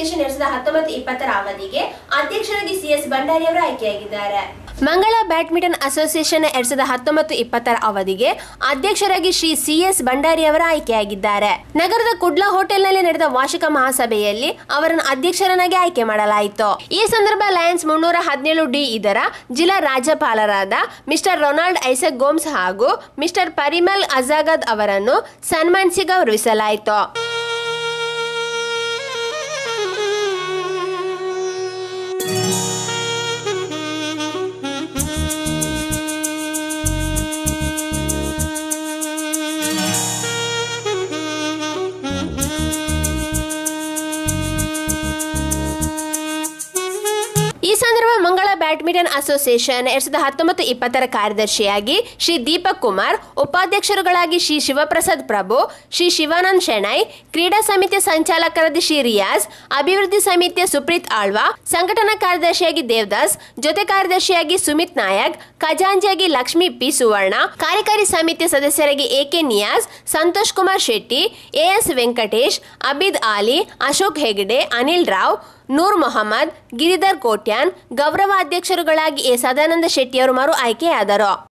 association ಎರಡ್ ಸಾವಿರದ ಹತ್ತೊಂಬತ್ತು ಇಪ್ಪತ್ತರ ಅವಧಿಗೆ ಅಧ್ಯಕ್ಷರಾಗಿ ಸಿಎಸ್ ಭಂಡಾರಿ ಅವರು ಆಯ್ಕೆಯಾಗಿದ್ದಾರೆ ಮಂಗಳ ಬ್ಯಾಡ್ಮಿಂಟನ್ ಅಸೋಸಿಯೇಷನ್ ಎರಡ್ ಸಾವಿರದ ಹತ್ತೊಂಬತ್ತು ಇಪ್ಪತ್ತರ ಅವಧಿಗೆ ಅಧ್ಯಕ್ಷರಾಗಿ ಶ್ರೀ ಸಿಎಸ್ ಭಂಡಾರಿ ಅವರ ಆಯ್ಕೆಯಾಗಿದ್ದಾರೆ ನಗರದ ಕುಡ್ಲಾ ಹೋಟೆಲ್ನಲ್ಲಿ ನಡೆದ ವಾರ್ಷಿಕ ಮಹಾಸಭೆಯಲ್ಲಿ ಅವರನ್ನು ಅಧ್ಯಕ್ಷರನ್ನಾಗಿ ಆಯ್ಕೆ ಮಾಡಲಾಯಿತು ಈ ಸಂದರ್ಭ ಲಯನ್ಸ್ ಮುನ್ನೂರ ಹದಿನೇಳು ಡಿ ಇದರ ಜಿಲ್ಲಾ ರಾಜ್ಯಪಾಲರಾದ ಮಿಸ್ಟರ್ ರೊನಾಲ್ಡ್ ಐಸಕ್ ಗೋಮ್ಸ್ ಹಾಗೂ ಮಿಸ್ಟರ್ ಪರಿಮಲ್ ಅಜಾಗದ್ ಅವರನ್ನು ಸನ್ಮಾನಿಸಿ ಗೌರವಿಸಲಾಯಿತು ಈ ಸಂದರ್ಭ ಮಂಗಳ ಬ್ಯಾಡ್ಮಿಂಟನ್ ಅಸೋಸಿಯೇಷನ್ ಎರಡ್ ಸಾವಿರದ ಹತ್ತೊಂಬತ್ತು ಇಪ್ಪತ್ತರ ಕಾರ್ಯದರ್ಶಿಯಾಗಿ ಶ್ರೀ ದೀಪಕ್ ಕುಮಾರ್ ಉಪಾಧ್ಯಕ್ಷರುಗಳಾಗಿ ಶ್ರೀ ಶಿವಪ್ರಸಾದ್ ಪ್ರಭು ಶ್ರೀ ಶಿವಾನಂದ್ ಶೆಣೈ ಕ್ರೀಡಾ ಸಮಿತಿಯ ಸಂಚಾಲಕರಾದ ಶ್ರೀ ರಿಯಾಜ್ ಅಭಿವೃದ್ಧಿ ಸಮಿತಿಯ ಸುಪ್ರೀತ್ ಆಳ್ವಾ ಸಂಘಟನಾ ಕಾರ್ಯದರ್ಶಿಯಾಗಿ ದೇವದಾಸ್ ಜೊತೆ ಕಾರ್ಯದರ್ಶಿಯಾಗಿ ಸುಮಿತ್ ನಾಯಕ್ ಖಜಾಂಜಿಯಾಗಿ ಲಕ್ಷ್ಮೀ ಪಿ ಸುವರ್ಣ ಕಾರ್ಯಕಾರಿ ಸಮಿತಿಯ ಸದಸ್ಯರಾಗಿ ಎಕೆ ನಿಯಾಜ್ ಸಂತೋಷ್ ಕುಮಾರ್ ಶೆಟ್ಟಿ ಎಎಸ್ ವೆಂಕಟೇಶ್ ಅಬಿದ್ ಆಲಿ ಅಶೋಕ್ ಹೆಗಡೆ ಅನಿಲ್ ರಾವ್ ನೂರ್ ಮೊಹಮ್ಮದ್ ಗಿರಿಧರ್ ಕೋಟ್ಯಾನ್ ಗೌರವ ಅಧ್ಯಕ್ಷರುಗಳಾಗಿ ಎ ಸದಾನಂದ ಶೆಟ್ಟಿಯವರು ಮರು ಆಯ್ಕೆಯಾದರು